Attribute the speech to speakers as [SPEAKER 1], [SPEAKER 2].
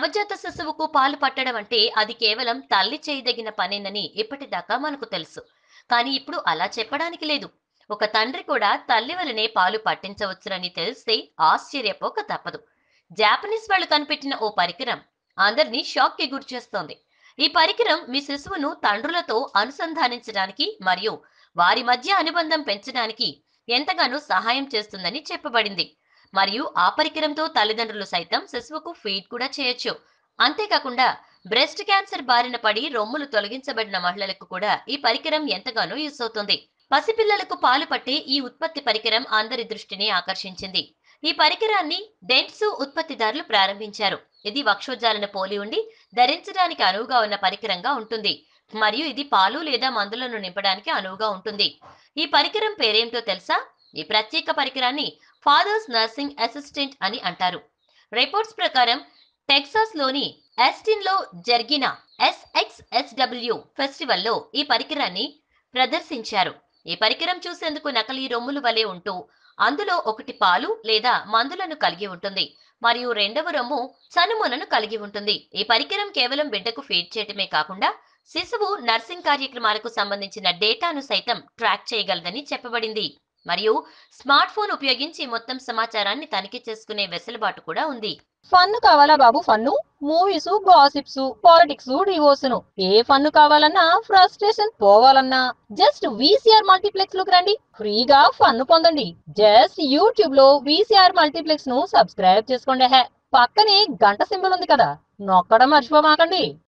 [SPEAKER 1] నవజాత శిశువుకు పాలు పట్టడం అంటే అది కేవలం తల్లి చేయదగిన పనేనని ఇప్పటిదాకా మనకు తెలుసు కానీ ఇప్పుడు అలా చెప్పడానికి లేదు ఒక తండ్రి కూడా తల్లి వలనే పాలు పట్టించవచ్చునని తెలిస్తే ఆశ్చర్యపోక తప్పదు జాపనీస్ వాళ్ళు కనిపెట్టిన ఓ పరికరం అందరినీ షాక్ కి గురిచేస్తోంది ఈ పరికరం మీ శిశువును తండ్రులతో అనుసంధానించడానికి మరియు వారి మధ్య అనుబంధం పెంచడానికి ఎంతగానో సహాయం చేస్తుందని చెప్పబడింది మరియు ఆ పరికరంతో తల్లిదండ్రులు సైతం శిశువుకు ఫీడ్ కూడా చేయొచ్చు అంతేకాకుండా బ్రెస్ట్ క్యాన్సర్ బారిన పడి రొమ్ములు తొలగించబడిన మహిళలకు కూడా ఈ పరికరం ఎంతగానో యూస్ అవుతుంది పసిపిల్లలకు పాలు పట్టే ఈ ఉత్పత్తి పరికరం అందరి దృష్టిని ఆకర్షించింది ఈ పరికరాన్ని డెన్సు ఉత్పత్తిదారులు ప్రారంభించారు ఇది వక్షోజాలను పోలి ఉండి ధరించడానికి అనువుగా ఉన్న పరికరంగా ఉంటుంది మరియు ఇది పాలు లేదా మందులను నింపడానికి అనువుగా ఉంటుంది ఈ పరికరం పేరేంటో తెలుసా ఈ ప్రత్యేక పరికరాన్ని ఫాదర్స్ నర్సింగ్ అసిస్టెంట్ అని అంటారు రిపోర్ట్స్ ప్రకారం టెక్సాస్ లోని ఎస్టిన్ లో జరిగిన ఎస్ఎక్స్ఎస్డబ్ల్యూ ఫెస్టివల్లో ఈ పరికరాన్ని ప్రదర్శించారు ఈ పరికరం చూసేందుకు నకలీ రొమ్ములు వలె ఉంటూ అందులో ఒకటి పాలు లేదా మందులను కలిగి ఉంటుంది మరియు రెండవ రొమ్ము చనుమొనను కలిగి ఉంటుంది ఈ పరికరం కేవలం బిడ్డకు ఫీడ్ చేయటమే కాకుండా శిశువు నర్సింగ్ కార్యక్రమాలకు సంబంధించిన డేటాను సైతం ట్రాక్ చేయగలదని చెప్పబడింది మరియు స్మార్ట్ ఫోన్ ఉపయోగించి మొత్తం సమాచారాన్ని తనిఖీ చేసుకునే వెసులుబాటు కూడా ఉంది
[SPEAKER 2] ఫన్ కావాలా బాబు fun movies gossips politics divorce ఏ ఫన్ కావాలన్నా ఫ్రస్ట్రేషన్ పోవాలన్నా జస్ట్ వీసీఆర్ మల్టీప్లెక్స్ లోకి రండి ఫ్రీగా ఫన్ పొందండి జస్ట్ యూట్యూబ్ లో వీసీఆర్ మల్టీప్లెక్స్ ను సబ్స్క్రైబ్ చేసుకోండి హే పక్కనే గంట సింబల్ ఉంది కదా నొక్కడం మర్చిపోమాకండి